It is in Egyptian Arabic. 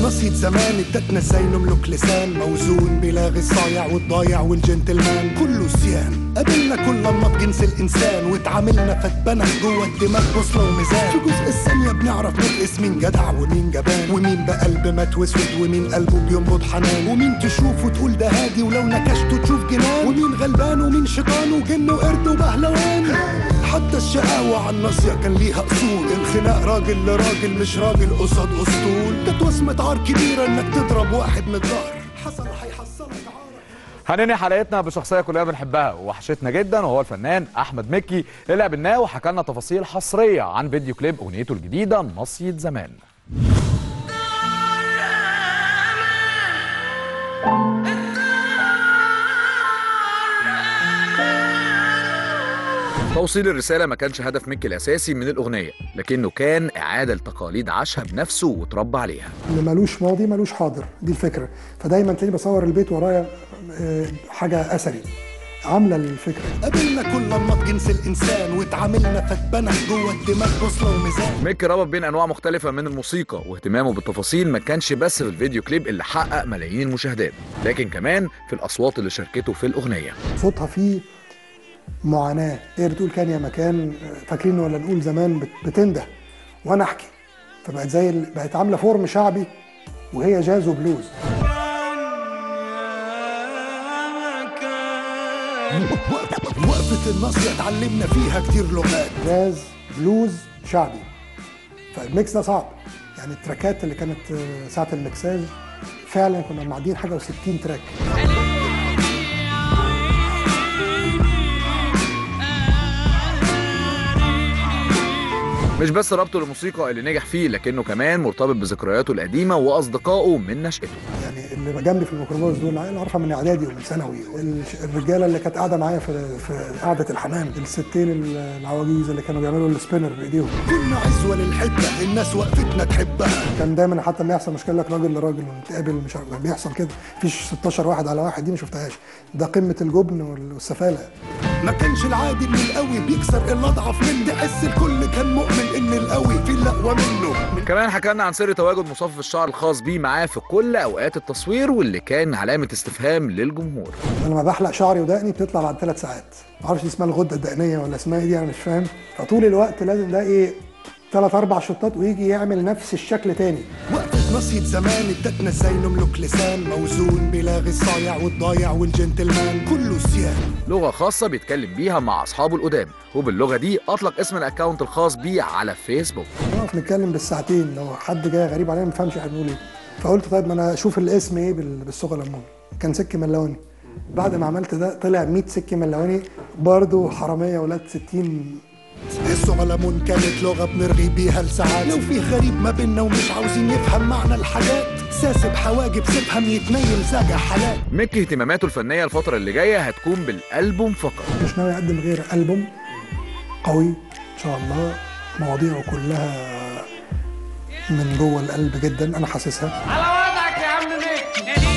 نصية زمان ادتنا ازاي نملك لسان موزون بلاغي الصايع والضايع والجنتلمان كله سيان قابلنا كل انماط جنس الانسان واتعاملنا فاتبنى جوه الدماغ بوصله وميزان في جزء الثانيه بنعرف نقيس مين جدع ومين جبان ومين بقلب مات واسود ومين قلبه بينبض حنان ومين تشوفه تقول ده هادي ولو نكشته تشوف جنان ومين غلبان ومين شيطان وجن وقرد وبهلوان حتى الشقاوة على الناصية كان ليها أصول الخناق راجل لراجل مش راجل قصاد أسطول كانت وصمة عار كبيرة إنك تضرب واحد من الظهر حصل هيحصلك عار هننهي حلقتنا بشخصيه كلنا بنحبها ووحشتنا جدا وهو الفنان احمد مكي اللي قابلناه وحكى لنا تفاصيل حصريه عن فيديو كليب اغنيته الجديده نصيه زمان توصيل الرسالة ما كانش هدف مكي الأساسي من الأغنية لكنه كان إعادة لتقاليد عاشها بنفسه وتربى عليها اللي ملوش ماضي ملوش حاضر دي الفكره فدايما تلاقيني بصور البيت ورايا آه، حاجه اثري عامله الفكره قابلنا كل انماط جنس الانسان واتعاملنا فاتبنى جوه الدماغ بوصله وميزان ميكي ربط بين انواع مختلفه من الموسيقى واهتمامه بالتفاصيل ما كانش بس في الفيديو كليب اللي حقق ملايين المشاهدات لكن كمان في الاصوات اللي شاركته في الاغنيه صوتها فيه معاناه هي بتقول كان يا مكان آه، فاكرين ولا نقول زمان بت- بتنده وانا احكي فبقت زي ال- بقت عامله فورم شعبي وهي جاز وبلوز وقفة الناصية اتعلمنا فيها كتير لغات جاز بلوز شعبي فالميكس ده صعب يعني التراكات اللي كانت آه، ساعه المكساج فعلا كنا معديين حاجه و60 تراك مش بس ربطه للموسيقى اللي نجح فيه لكنه كمان مرتبط بذكرياته القديمه واصدقائه من نشأته يعني اللي جنبي في الميكروباص دول العيال اعرفها من اعدادي ومن ثانوي الش- الرجاله اللي كانت قاعده معايا في في قعده الحمام الستين ال- العواجيز اللي كانوا بيعملوا السبينر بايديهم كنا عزوة للحدة الناس وقفتنا تحبها كان دايما حتى لما يحصل مشكله لك راجل لراجل ونتقابل مش عارف بيحصل كده مفيش 16 واحد على واحد دي ما شفتهاش ده قمه الجبن وال- والسفاله ما كانش العادي ان القوي بيكسر الاضعف من تحس الكل كان مؤمن ان القوي في الاقوى منه كمان حكى لنا عن سر تواجد مصفف الشعر الخاص بيه معاه في كل اوقات التصوير واللي كان علامه استفهام للجمهور لما بحلق شعري ودقني بتطلع بعد ثلاث ساعات معرفش دي اسمها الغده الدقنيه ولا اسمها ايه دي انا مش فاهم فطول الوقت لازم ده ايه ثلاث اربع شطات ويجي يعمل نفس الشكل تاني وقفة نصية زمان ادتنا ازاي نملك لسان موزون بلاغي الصايع والضايع والجنتلمان كله سيان لغه خاصه بيتكلم بيها مع اصحابه القدام وباللغه دي اطلق اسم الاكونت الخاص بيه على فيسبوك نقف نتكلم بالساعتين لو حد جاي غريب علينا ما يفهمش احنا بنقول ايه فقلت طيب ما انا اشوف الاسم ايه بال- بالصوغه الاموني كان سكي ملوني بعد ما عملت ده طلع 100 سكي ملوني برضه حراميه ولاد 60 الصغلمون كانت لغة بنرغي بيها لساعات لو في غريب ما بينا ومش عاوزين يفهم معنى الحاجات ساسب حواجب سيبهم يتنيل ساجع حالات مكي اهتماماته الفنيه الفتره اللي جايه هتكون بالالبوم فقط مش ناوي اقدم غير البوم قوي ان شاء الله مواضيعه كلها من جوه القلب جدا انا حاسسها على وضعك يا عم ميك